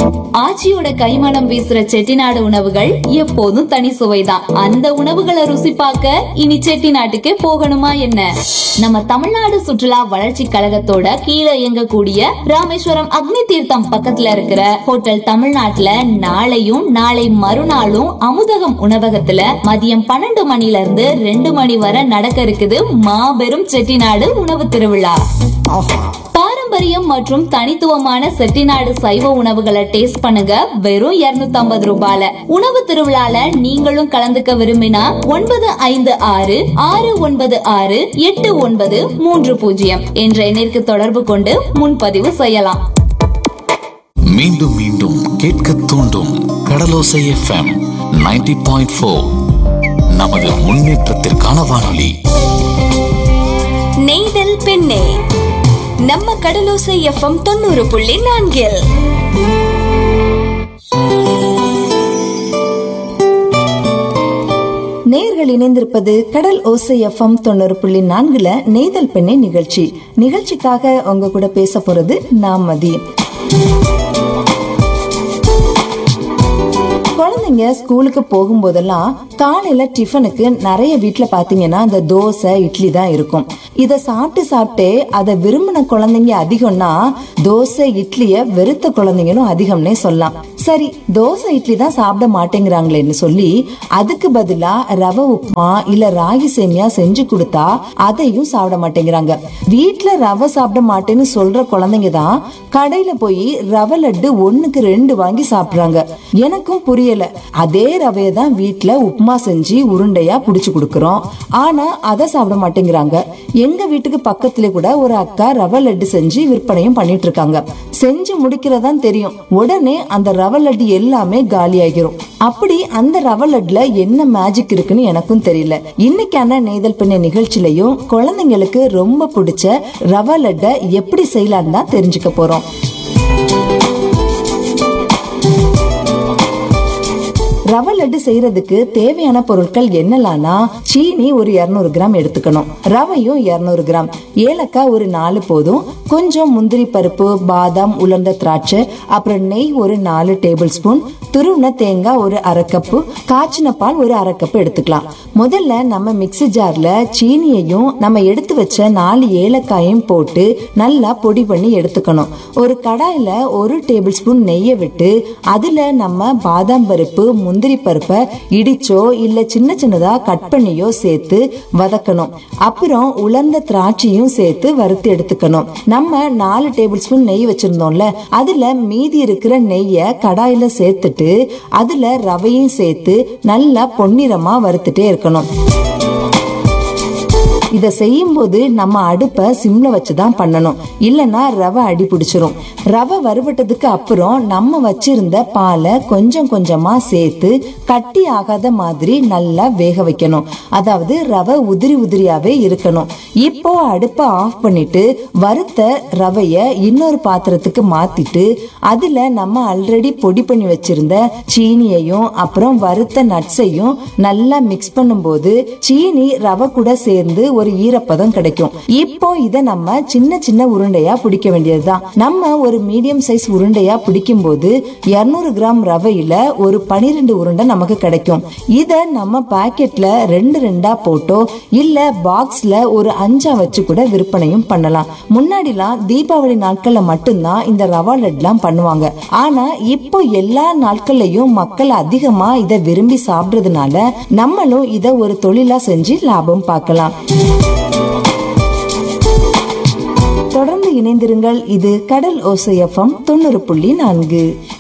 ஆச்சியோட கைமணம் வீசுற செட்டிநாடு உணவுகள் எப்போதும் தனி சுவைதான் அந்த உணவுகளை ருசி பார்க்க இனி செட்டிநாட்டுக்கே போகணுமா என்ன நம்ம தமிழ்நாடு சுற்றுலா வளர்ச்சி கழகத்தோட கீழே இயங்கக்கூடிய ராமேஸ்வரம் அக்னி தீர்த்தம் பக்கத்துல இருக்கிற ஹோட்டல் தமிழ்நாட்டுல நாளையும் நாளை மறுநாளும் அமுதகம் உணவகத்துல மதியம் பன்னெண்டு மணில இருந்து ரெண்டு மணி வரை நடக்க இருக்குது மாபெரும் செட்டிநாடு உணவு திருவிழா பாரம்பரியம் மற்றும் தனித்துவமான செட்டிநாடு சைவ உணவுகளை டேஸ்ட் பண்ணுங்க வெறும் 250 ரூபாயில உணவு திருவிழால நீங்களும் கலந்துக்க விரும்பினா ஒன்பது ஐந்து ஆறு ஆறு ஒன்பது ஆறு எட்டு ஒன்பது மூன்று பூஜ்ஜியம் என்ற எண்ணிற்கு தொடர்பு கொண்டு முன்பதிவு செய்யலாம் மீண்டும் மீண்டும் கேட்க தூண்டும் கடலோசை எஃப்எம் 90.4 பாயிண்ட் ஃபோர் நமது முன்னேற்றத்திற்கான வானொலி நெய்தல் பெண்ணே நம்ம கடலோசை எஃப்எம் தொண்ணூறு புள்ளி நான்கில் நேர்கள் இணைந்திருப்பது கடல் ஓசை எஃப்எம் தொண்ணூறு புள்ளி நான்குல நெய்தல் பெண்ணை நிகழ்ச்சி நிகழ்ச்சிக்காக உங்க கூட பேச போறது நான் மதி குழந்தைங்க ஸ்கூலுக்கு போகும்போதெல்லாம் காலையில டிஃபனுக்கு நிறைய வீட்ல பாத்தீங்கன்னா இந்த தோசை இட்லி தான் இருக்கும் இத சாப்பிட்டு சாப்பிட்டு அதை விரும்பின குழந்தைங்க அதிகம்னா தோசை இட்லிய வெறுத்த குழந்தைங்களும் அதிகம்னே சொல்லலாம் சரி தோசை இட்லி தான் சாப்பிட மாட்டேங்கிறாங்களேன்னு சொல்லி அதுக்கு பதிலா ரவை உப்புமா இல்ல ராகி சேமியா செஞ்சு கொடுத்தா அதையும் சாப்பிட மாட்டேங்கிறாங்க வீட்ல ரவை சாப்பிட மாட்டேன்னு சொல்ற குழந்தைங்க தான் கடையில போய் ரவை லட்டு ஒண்ணுக்கு ரெண்டு வாங்கி சாப்பிடுறாங்க எனக்கும் புரியல அதே ரவையை தான் வீட்ல உப்புமா செஞ்சு உருண்டையா புடிச்சு கொடுக்கறோம் ஆனா அதை சாப்பிட மாட்டேங்கிறாங்க எங்க வீட்டுக்கு பக்கத்துல கூட ஒரு அக்கா ரவை லட்டு செஞ்சு விற்பனையும் பண்ணிட்டு இருக்காங்க செஞ்சு முடிக்கிறதா தெரியும் உடனே அந்த ரவை லட்டு எல்லாமே காலி ஆகிரும் அப்படி அந்த ரவை லட்டுல என்ன மேஜிக் இருக்குன்னு எனக்கும் தெரியல இன்னைக்கான நெய்தல் பெண்ண நிகழ்ச்சியிலையும் குழந்தைங்களுக்கு ரொம்ப பிடிச்ச ரவை லட்டை எப்படி செய்யலான்னு தான் தெரிஞ்சுக்க போறோம் ரவை லட்டு செய்யறதுக்கு தேவையான பொருட்கள் என்னலாம்னா சீனி ஒரு 200 கிராம் எடுத்துக்கணும் ரவையும் 200 கிராம் ஏலக்காய் ஒரு நாலு போதும் கொஞ்சம் முந்திரி பருப்பு பாதாம் உலர்ந்த திராட்சை அப்புறம் நெய் ஒரு நாலு டேபிள் ஸ்பூன் துருவின தேங்காய் ஒரு அரை கப்பு காய்ச்சின பால் ஒரு அரை கப்பு எடுத்துக்கலாம் முதல்ல நம்ம மிக்ஸி ஜார்ல சீனியையும் நம்ம எடுத்து வச்ச நாலு ஏலக்காயும் போட்டு நல்லா பொடி பண்ணி எடுத்துக்கணும் ஒரு கடாயில ஒரு டேபிள் ஸ்பூன் நெய்யை விட்டு அதுல நம்ம பாதாம் பருப்பு முந்திரி பருப்பை இடிச்சோ இல்ல சின்ன சின்னதா கட் பண்ணியோ சேர்த்து வதக்கணும் அப்புறம் உலர்ந்த திராட்சையும் சேர்த்து வறுத்து எடுத்துக்கணும் நம்ம நாலு டேபிள் ஸ்பூன் நெய் வச்சிருந்தோம்ல அதுல மீதி இருக்கிற நெய்யை கடாயில சேர்த்துட்டு அதுல ரவையும் சேர்த்து நல்லா பொன்னிறமா வறுத்துட்டே இருக்கணும் இத செய்யும்போது நம்ம அடுப்பை சிம்ல வச்சுதான் பண்ணணும் இல்லனா ரவை அடி பிடிச்சிரும் ரவை வறுபட்டதுக்கு அப்புறம் நம்ம வச்சிருந்த பாலை கொஞ்சம் கொஞ்சமா சேர்த்து கட்டி ஆகாத மாதிரி நல்லா வேக வைக்கணும் அதாவது ரவை உதிரி உதிரியாவே இருக்கணும் இப்போ அடுப்பை ஆஃப் பண்ணிட்டு வறுத்த ரவைய இன்னொரு பாத்திரத்துக்கு மாத்திட்டு அதுல நம்ம ஆல்ரெடி பொடி பண்ணி வச்சிருந்த சீனியையும் அப்புறம் வறுத்த நட்ஸையும் நல்லா மிக்ஸ் பண்ணும்போது சீனி ரவை கூட சேர்ந்து ஒரு ஈரப்பதம் கிடைக்கும் இப்போ இத நம்ம சின்ன சின்ன உருண்டையா பிடிக்க வேண்டியதுதான் நம்ம ஒரு மீடியம் சைஸ் உருண்டையா பிடிக்கும் போது 200 கிராம் ரவையில ஒரு 12 உருண்டை நமக்கு கிடைக்கும் இத நம்ம பாக்கெட்ல ரெண்டு ரெண்டா போட்டோ இல்ல பாக்ஸ்ல ஒரு அஞ்சா வச்சு கூட விற்பனையும் பண்ணலாம் முன்னாடிலாம் தீபாவளி நாட்கள்ல மட்டும்தான் இந்த ரவா லட்லாம் பண்ணுவாங்க ஆனா இப்போ எல்லா நாட்கள்லயும் மக்கள் அதிகமா இத விரும்பி சாப்பிடுறதுனால நம்மளும் இத ஒரு தொழிலா செஞ்சு லாபம் பார்க்கலாம் தொடர்ந்து இணைந்திருங்கள் இது கடல் ஓசை எஃப்எம் தொண்ணூறு புள்ளி நான்கு